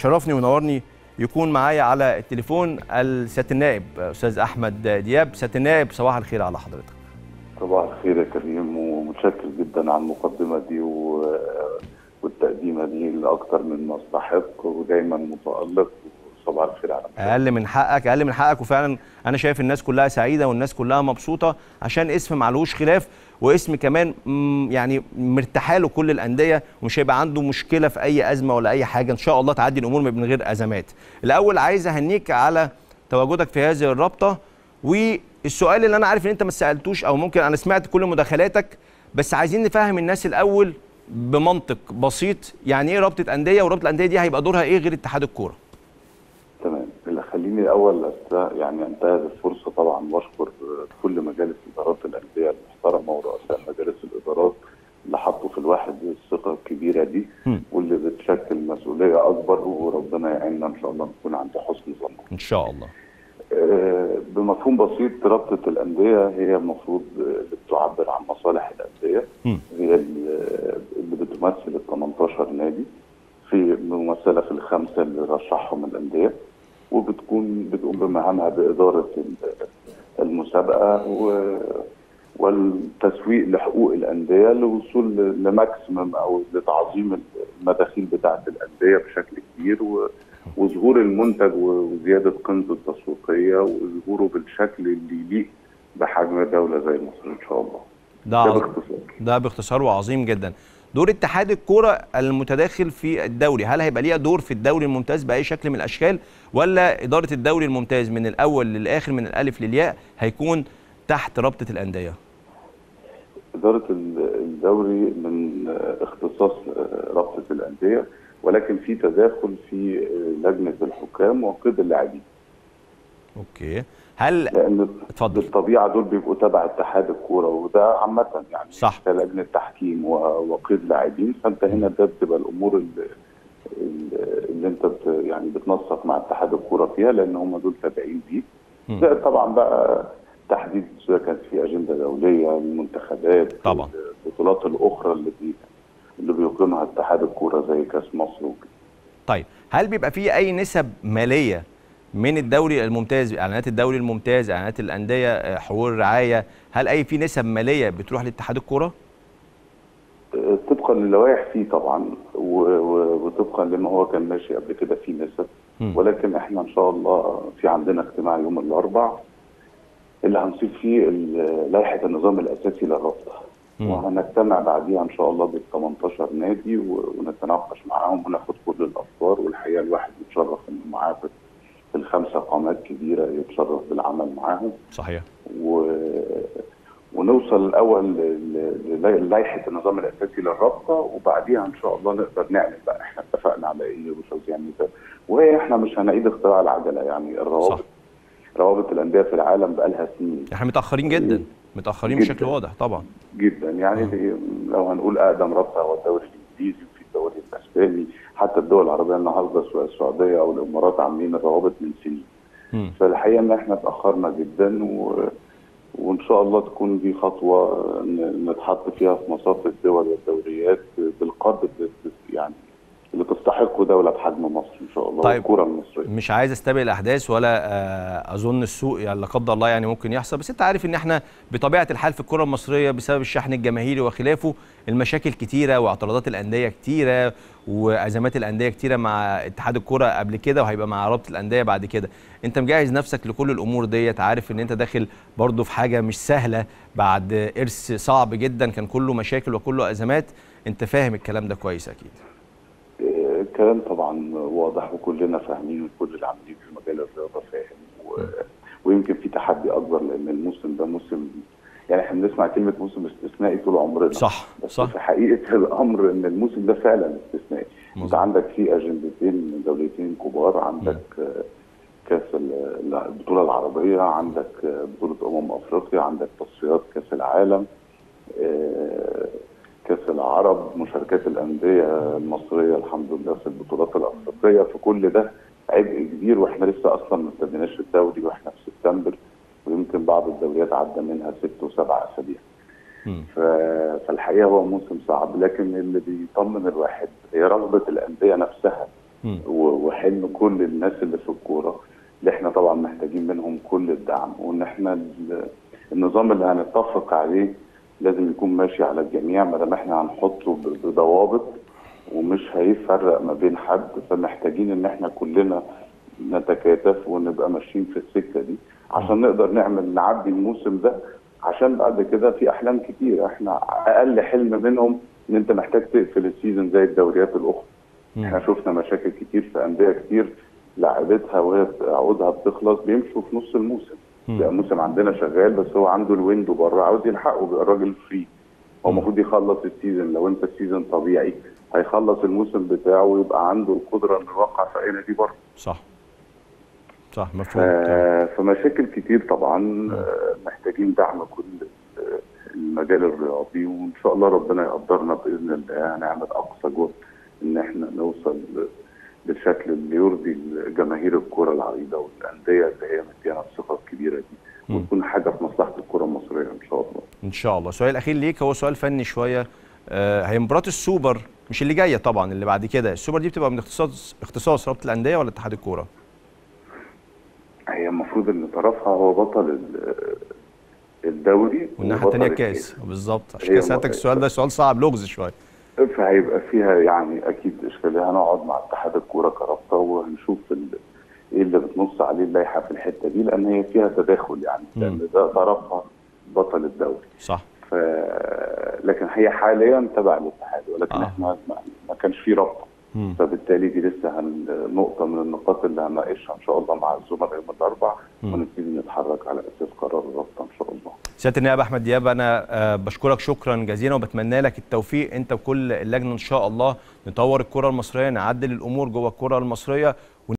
شرفني ونورني يكون معايا على التليفون السياده النائب استاذ احمد دياب سياده النائب صباح الخير على حضرتك صباح الخير يا كريم ومتشكر جدا على المقدمه دي و... والتقديمه دي لاكثر من مستحق ودايما متالق صباح الخير على اقل من حقك اقل من حقك وفعلا انا شايف الناس كلها سعيده والناس كلها مبسوطه عشان اسم معلوش خلاف واسم كمان يعني مرتاحه له كل الانديه ومش هيبقى عنده مشكله في اي ازمه ولا اي حاجه ان شاء الله تعدي الامور من غير ازمات الاول عايز اهنيك على تواجدك في هذه الرابطه والسؤال اللي انا عارف ان انت ما سالتوش او ممكن انا سمعت كل مداخلاتك بس عايزين نفهم الناس الاول بمنطق بسيط يعني ايه رابطه انديه ورابطه الانديه دي هيبقى دورها ايه غير اتحاد الكوره تمام اللي خليني الاول يعني انتهز الفرصه طبعا واشكر كل مجالس ادارات الانديه المحترمه ورؤساء مجالس الادارات اللي حطوا في الواحد الثقه الكبيره دي م. واللي بتشكل مسؤوليه اكبر وربنا يعيننا ان شاء الله نكون عند حسن ظن. ان شاء الله. آه بمفهوم بسيط رابطه الانديه هي المفروض بتعبر عن مصالح الانديه م. هي اللي بتمثل ال 18 نادي في ممثله في الخمسه اللي رشحهم الانديه وبتكون بتقوم بمهامها باداره المسابقه و والتسويق لحقوق الانديه للوصول لماكسيمم او لتعظيم المداخيل بتاعه الانديه بشكل كبير وظهور المنتج وزياده قيمته التسويقيه وظهوره بالشكل اللي يليق بحجم دوله زي مصر ان شاء الله. ده, ده باختصار ده باختصار وعظيم جدا. دور اتحاد الكوره المتداخل في الدوري هل هيبقى ليها دور في الدوري الممتاز باي شكل من الاشكال ولا اداره الدوري الممتاز من الاول للاخر من الالف للياء هيكون تحت رابطه الانديه اداره الدوري من اختصاص رابطه الانديه ولكن في تداخل في لجنه الحكام وقيد اللاعبين اوكي هل لان اتفضل بالطبيعه دول بيبقوا تبع اتحاد الكوره وده عامه يعني صح كلجنه تحكيم وقيد لاعبين فانت هنا ده بتبقى الامور اللي, اللي انت بت يعني بتنسق مع اتحاد الكوره فيها لان هم دول تابعين ليك زائد طبعا بقى تحديد اذا كانت في اجنده دوليه المنتخبات طبعا البطولات الاخرى اللي بي اللي بيقيمها اتحاد الكوره زي كاس مصر وكده طيب هل بيبقى في اي نسب ماليه من الدوري الممتاز اعلانات الدوري الممتاز اعلانات الانديه حقوق الرعايه هل اي في نسب ماليه بتروح لاتحاد الكوره طبقا للوائح فيه طبعا وطبقا لما هو كان ماشي قبل كده في نسب م. ولكن احنا ان شاء الله في عندنا اجتماع يوم الاربعاء اللي هنصيب فيه لائحه النظام الاساسي للرابطه وهنجتمع بعديها ان شاء الله بال 18 نادي ونتناقش معاهم وناخد كل الافكار والحقيقه الواحد يتشرف انه معاه في الخمسه قامات كبيره يتشرف بالعمل معاهم صحيح و... ونوصل الاول للائحه النظام الاساسي للرابطه وبعديها ان شاء الله نقدر نعمل بقى احنا اتفقنا على ايه وتوزيع الميزان وهي احنا مش هنعيد اختراع العجله يعني الروابط صح. روابط الانديه في العالم بقى لها سنين احنا متاخرين جدا متاخرين جداً. بشكل واضح طبعا جدا يعني آه. لو هنقول اقدم رابطه هو الدوري الانجليزي وفي الدوري الاسباني حتى الدول العربيه النهارده سواء السعوديه او الامارات عاملين الروابط من سنين م. فالحقيقه ان احنا اتاخرنا جدا و... وان شاء الله تكون دي خطوه نتحط فيها في مصاف الدول والدوريات بالقدر يعني اللي تستحقه دوله بحجم مصر ان شاء الله طيب الكره المصريه مش عايز استبق الاحداث ولا اظن السوء يعني لا قدر الله يعني ممكن يحصل بس انت عارف ان احنا بطبيعه الحال في الكره المصريه بسبب الشحن الجماهيري وخلافه المشاكل كتيره واعتراضات الانديه كتيره وازمات الانديه كتيره مع اتحاد الكره قبل كده وهيبقى مع رابطه الانديه بعد كده انت مجهز نفسك لكل الامور ديت عارف ان انت داخل برضه في حاجه مش سهله بعد ارث صعب جدا كان كله مشاكل وكله ازمات انت فاهم الكلام ده كويس اكيد الكلام طبعا واضح وكلنا فاهمين وكل اللي عاملين في مجال الرياضه فاهم و... ويمكن في تحدي اكبر لان الموسم ده موسم يعني احنا بنسمع كلمه موسم استثنائي طول عمرنا صح بس صح في حقيقه الامر ان الموسم ده فعلا استثنائي انت عندك في اجندتين دولتين كبار عندك م. كاس البطوله العربيه عندك بطوله امم افريقيا عندك تصفيات كاس العالم كاس العرب مشاركات الانديه المصريه الحمد لله في البطولات الافريقيه فكل ده عبء كبير واحنا لسه اصلا ما ابتديناش الدوري واحنا في سبتمبر ويمكن بعض الدوريات عدى منها ست وسبع اسابيع. فالحقيقه هو موسم صعب لكن اللي بيطمن الواحد هي رغبه الانديه نفسها مم. و- وحلم كل الناس اللي في الكوره اللي احنا طبعا محتاجين منهم كل الدعم وان احنا ال- النظام اللي هنتفق عليه لازم يكون ماشي على الجميع ما دام احنا هنحطه ب- بضوابط ومش هيفرق ما بين حد فمحتاجين ان احنا كلنا نتكاتف ونبقى ماشيين في السكه دي عشان نقدر نعمل نعدي الموسم ده عشان بعد كده في احلام كتير احنا اقل حلم منهم ان انت محتاج تقفل السيزون زي الدوريات الاخرى مم. احنا شفنا مشاكل كتير في انديه كتير لعبتها وهي عقودها بتخلص بيمشوا في نص الموسم مم. بقى الموسم عندنا شغال بس هو عنده الويندو بره عاوز يلحقه بيبقى الراجل فري هو المفروض يخلص السيزون لو انت السيزون طبيعي هيخلص الموسم بتاعه ويبقى عنده القدره انه يوقع في اي نادي بره صح صح ف- مفهوم تمام. فمشاكل كتير طبعا آه، محتاجين دعم كل آه، المجال الرياضي وان شاء الله ربنا يقدرنا باذن الله هنعمل اقصى جهد ان احنا نوصل ل- بالشكل اللي يرضي جماهير الكره العريضه والانديه اللي هي مدينا الثقه الكبيره دي مم. وتكون حاجه في مصلحه الكره المصريه ان شاء الله. ان شاء الله السؤال الاخير ليك هو سؤال فني شويه آه هي مباراه السوبر مش اللي جايه طبعا اللي بعد كده السوبر دي بتبقى من اختصاص اختصاص رابطه الانديه ولا اتحاد الكوره هي المفروض ان طرفها هو بطل ال- الدوري والناحيه وبطل الثانيه الكاس بالظبط عشان هي كده سالتك م- السؤال ده سؤال صعب لغز شويه فهيبقى فيها يعني اكيد اشكاليه هنقعد مع اتحاد الكوره كرابطه وهنشوف ال- ايه اللي بتنص عليه اللائحه في الحته دي لان هي فيها تداخل يعني مم. لان ده طرفها بطل الدوري صح ف... لكن هي حاليا تبع الاتحاد ولكن آه. آه. احنا ما, ما كانش في رابطه مم. فبالتالي دي لسه هن... نقطه من النقاط اللي هنناقشها ان شاء الله مع الزملاء يوم الاربعاء مم. ونبتدي نتحرك على اساس قرار الرابطه ان شاء الله سياده النائب احمد دياب انا آه، بشكرك شكرا جزيلا وبتمنى لك التوفيق انت وكل اللجنه ان شاء الله نطور الكره المصريه نعدل الامور جوه الكره المصريه